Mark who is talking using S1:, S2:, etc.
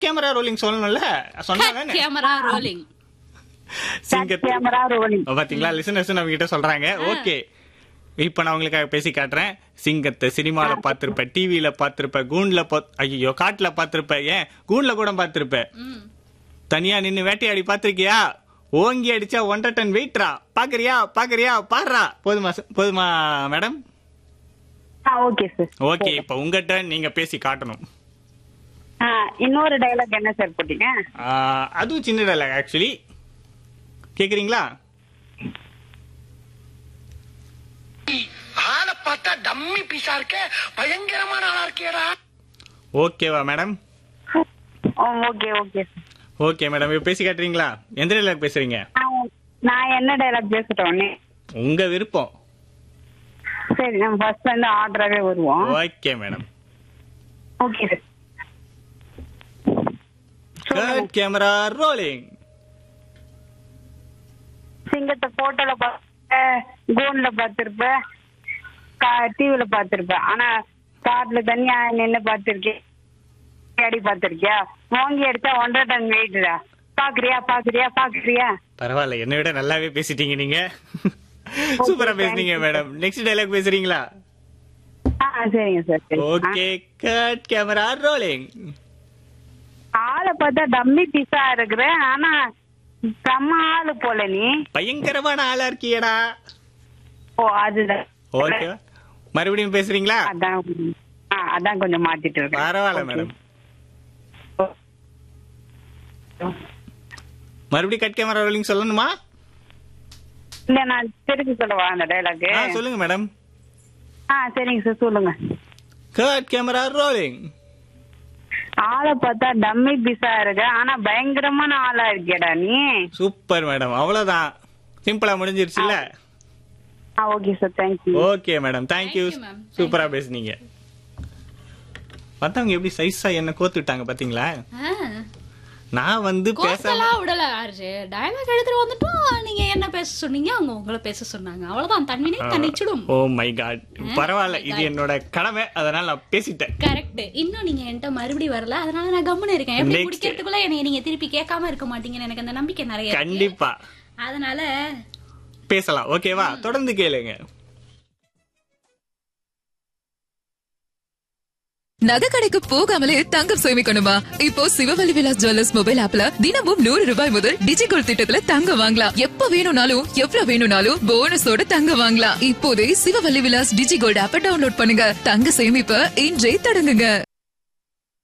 S1: Camera rolling சொல்லணும்ல சொன்னாங்க
S2: camera rolling
S1: சிங்கத்தை
S3: கேமரா ரோலிங்
S1: பாத்தீங்களா லிசனர்ஸ் நம்ம கிட்ட சொல்றாங்க ஓகே இப்ப நான் உங்களுக்காக பேசி காட்டுறேன் சிங்கத்தை சினிமால பாத்திருப்ப டிவில பாத்திருப்ப கூண்ல ஐயோ காட்டுல பாத்திருப்ப ஏன் கூண்ல கூட பாத்திருப்ப தனியா நின்னு வேட்டையாடி பாத்திருக்கியா ஓங்கி அடிச்சா ஒன்றரை டன் வெயிட்ரா பாக்குறியா பாக்குறியா பாடுறா போதுமா ச- போதுமா மேடம்
S3: ஆ ஓகே சார்
S1: ஓகே இப்ப உங்ககிட்ட நீங்க பேசி காட்டணும்
S3: ஆ இன்னொரு டைலாக் என்ன சார் போட்டீங்க
S1: ஆ, அதுவும் சின்ன டைலாக் ஆக்சுவலி கேக்குறீங்களா
S4: ஆளை பார்த்தா டம்மி பீஸா இருக்க பயங்கரமான ஆளா இருக்கேடா
S1: ஓகேவா madam
S3: okay okay sir
S1: okay madam இப்ப பேசி காட்டுறீங்களா எந்த டைலாக் பேசுறீங்க
S3: நான் என்ன டைலாக் பேசிட்டோன்னே
S1: உங்க விருப்பம்
S3: சரி நம்ம ஃபர்ஸ்ட் வந்து ஆர்டராகவே வருவோம்
S1: okay madam
S3: okay sir
S1: cut camera rolling
S3: சிங்கத்தை போட்டோல பார்த்த கூன்ல பார்த்திருப்ப டிவில பார்த்திருப்ப ஆனா காட்டுல தனியா நின்னு பார்த்திருக்கேன் அடி பார்த்திருக்கியா வாங்கி அடிச்சா ஒன்றரை டன் வெயிட்டுடா பாக்குறியா பாக்குறியா பாக்குறியா
S1: பரவாயில்ல என்னை விட நல்லாவே பேசிட்டீங்க நீங்க சூப்பரா பேசுனீங்க மேடம் நெக்ஸ்ட் டைலாக் பேசுறீங்களா
S3: ஆ சரிங்க சார் சரி.
S1: ஓகே கட் கேமரா ரோலிங்
S3: ஆளை பார்த்தா டம்மி பீஸா இருக்கிற ஆனா செம்ம ஆளு போல நீ
S1: பயங்கரமான ஆளா இருக்கியடா
S3: ஓ அதுதான்
S1: ஓகே மறுபடியும் பேசுறீங்களா
S3: அதான் ஆ, அதான் கொஞ்சம் மாத்திட்டு இருக்கேன்
S1: பரவாயில்ல
S3: Okay.
S1: மேடம் மறுபடியும் கட் கேமரா ரோலிங் சொல்லணுமா
S3: இல்ல நான் திருப்பி சொல்லவா அந்த டைலாக்
S1: ஆ, சொல்லுங்க மேடம்
S3: ஆ சரிங்க சார் சொல்லுங்க
S1: கட் கேமரா ரோலிங்
S3: ஆளை பார்த்தா டம்மி பீஸா இருக்க ஆனா பயங்கரமான ஆளா இருக்கேடா நீ
S1: சூப்பர் மேடம் அவ்வளவுதான் சிம்பிளா முடிஞ்சிருச்சுல்ல
S3: ஆ okay sir thank you
S1: okay madam thank you
S2: Thank you, ma'am.
S1: சூப்பரா பேசுனீங்க மத்தவங்க எப்படி சைஸா என்ன கோத்துட்டாங்க பாத்தீங்களா நான் வந்து பேசாம
S2: கோர்த்தெல்லாம் விடல ஆர்ஜே டயலாக் எடுத்துட்டு வந்துட்டோம் நீங்க என்ன பேச சொன்னீங்க அவங்க உங்களை பேச சொன்னாங்க அவ்வளவுதான் தன்வினை தன்னிச்சிடும்
S1: ஓ மை காட் பரவாயில்ல இது என்னோட கடமை அதனால நான் பேசிட்டேன்
S2: கரெக்ட் இன்னும் நீங்க என்கிட்ட மறுபடியும் வரல அதனால நான் கம்முன்னு இருக்கேன் எப்படி
S1: Next.
S2: குடிக்கிறதுக்குள்ள என்னை நீங்க திருப்பி கேட்காம இருக்க மாட்டீங்கன்னு எனக்கு அந்த நம்பிக்கை நிறைய இருக்கு.
S1: கண்டிப்பா
S2: அதனால
S1: பேசலாம் ஓகேவா தொடர்ந்து கேளுங்க
S5: நகை கடைக்கு போகாமலே தங்கம் சேமிக்கணுமா இப்போ சிவவழி விலாஸ் ஜுவல்லர்ஸ் மொபைல் ஆப்ல தினமும் நூறு ரூபாய் முதல் டிஜிகோல் திட்டத்துல தங்கம் வாங்கலாம் எப்ப வேணும்னாலும் எவ்வளவு வேணும்னாலும் போனஸோட தங்கம் வாங்கலாம் இப்போதே சிவவழி விலாஸ் டிஜிகோல்ட் ஆப்ப டவுன்லோட் பண்ணுங்க தங்க சேமிப்ப இன்றே தொடங்குங்க